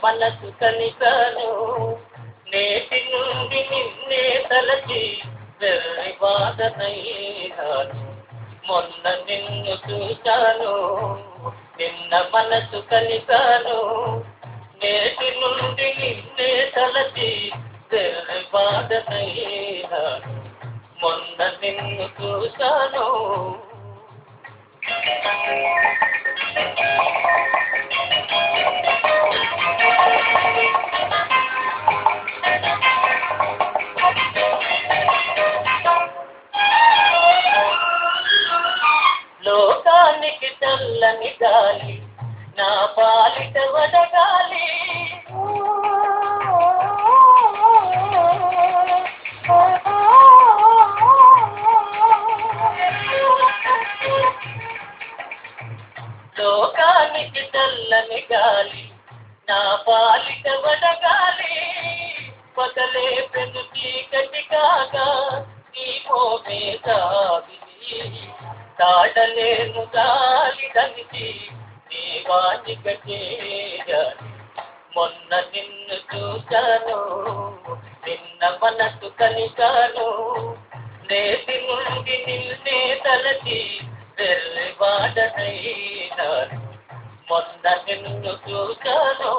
మనసు కనికాను నేటి నుండి నిన్నే తలచి వెర్రి బాధనయ్యాను మొన్న నిన్ను చూశాను నిన్న మనసు కలిగాను నేటి నుండి నిన్నే తలచి వెర్రి బాధనయ్యాను మొన్న నిన్ను చూశాను లోకానికి చల్లని గాలి నా పాలిట వడగాలి లోకానికి చల్లని గాలి నా పాలిట వడగాలి పగలే పెను చీకటి కాగా నీ మోమే సాగిలి తాడలేను గాలి దనిచి నీ వాటిక చేయాలి మొన్న నిన్ను చూశాను నిన్న మనసు కలిగాను నేటి నుండి నిన్నే తలచి వెర్రి వాడనైనాను మొన్న నిన్ను చూశాను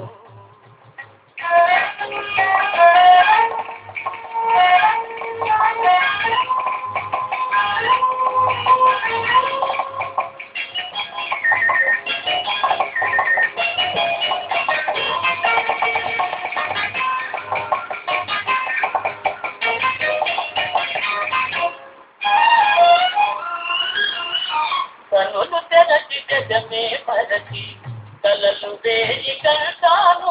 కనులు తెరచి జగమే మరచి కలలు వేయి కంటాను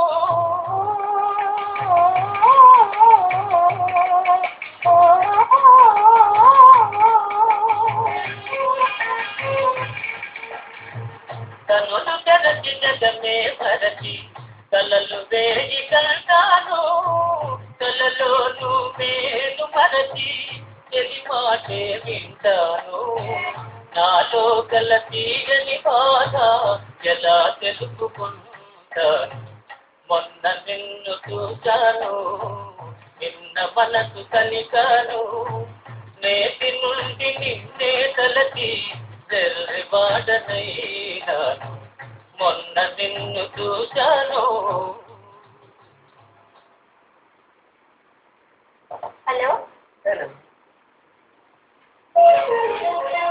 కనులు తెరచి జగమే మరచి కలలు వేయి కంటాను కలలో నువ్వేను మరచి చెలి మాటే వింటాను నాలో గల తీయని బాధ ఎలా తెలుపుకుంటాను మొన్న నిన్ను చూశాను నిన్న మనసు కలిగాను నేటి నుండి నిన్నే తలచి వాడనైనాను మొన్న నిన్ను చూశాను హలో సరే